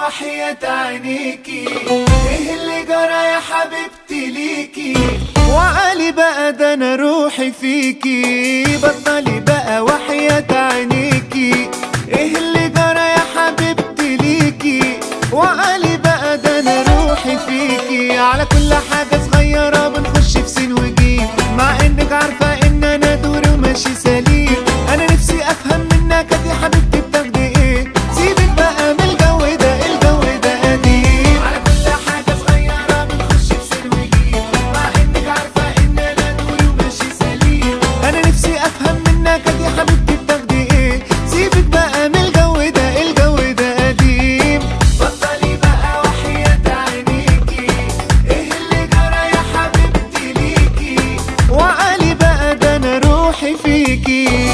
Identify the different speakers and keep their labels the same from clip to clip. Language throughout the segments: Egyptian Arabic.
Speaker 1: وحياة عينيكي ايه اللي جرى يا حبيبتي ليكي وعلي بقى ده انا روحي فيكي بطلي بقى وحياة عينيكي ايه اللي جرى يا حبيبتي ليكي وعلي بقى ده انا روحي فيكي على كل حاجة صغيرة بنخش في سين وجيم مع انك عارفة ان انا دوري وماشي سليم انا نفسي افهم منك يا حبيبتي بتاخدي ايه سيبك بقى من الجو ده الجو ده قديم على كل حاجة صغيرة بنخش في سين وجيم مع انك عارفة ان انا دوري وماشي سليم انا نفسي افهم منك يا حبيبتي بتاخدي ايه سيبك بقى من الجو ده الجو ده قديم بطلي بقى وحياة عينيكي ايه اللي جرى يا حبيبتي ليكي وعلي بقى ده انا روحي فيكي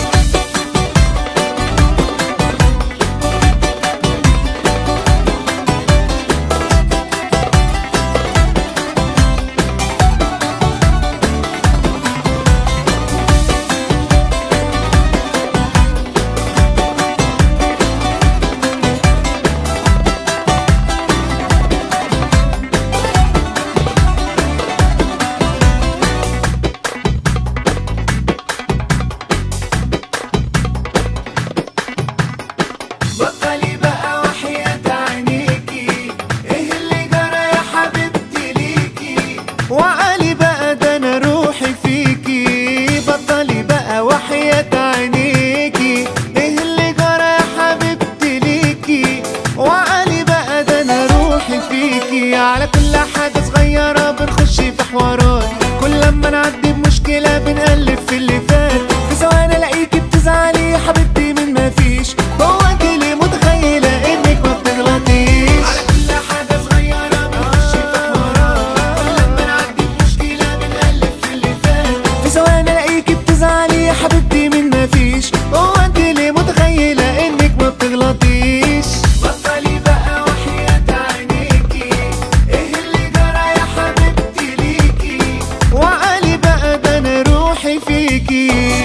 Speaker 1: بطلي بقى وحياة عينيكي ايه اللي جرى يا حبيبتي ليكي وعلي بقى ده انا روحي فيكي بطلي بقى وحياة عينيكي ايه اللي جرى يا حبيبتي ليكي وعلي بقى ده انا روحي فيكي على كل حاجة صغيرة بنخش في حوارات كل لما نعدي بمشكلة بنقلب في اللي فات في ثواني الاقيكي بتزعلي يا حبيبتي من ما فيش هو انت ليه متخيلة انك ما بتغلطيش على كل حاجة صغيرة بنخش في حوارات كل لما نعدي بمشكلة بنقلب في اللي فات في ثواني الاقيكي بتزعلي يا حبيبتي من ما فيش هو انت ليه متخيلة انك ما بتغلطيش بطلي بقى وحياة عينيكي ايه اللي جرى يا حبيبتي ليكي وعلي بقى ده انا روحي فيكي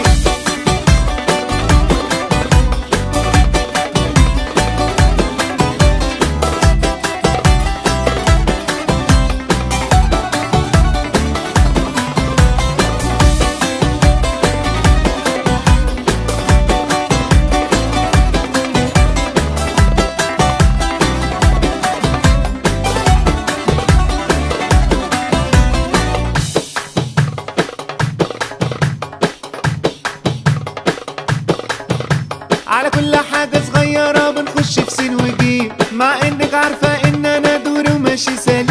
Speaker 1: على كل حاجة صغيرة بنخش في سين وجيم مع انك عارفة ان انا دوري وماشي سليم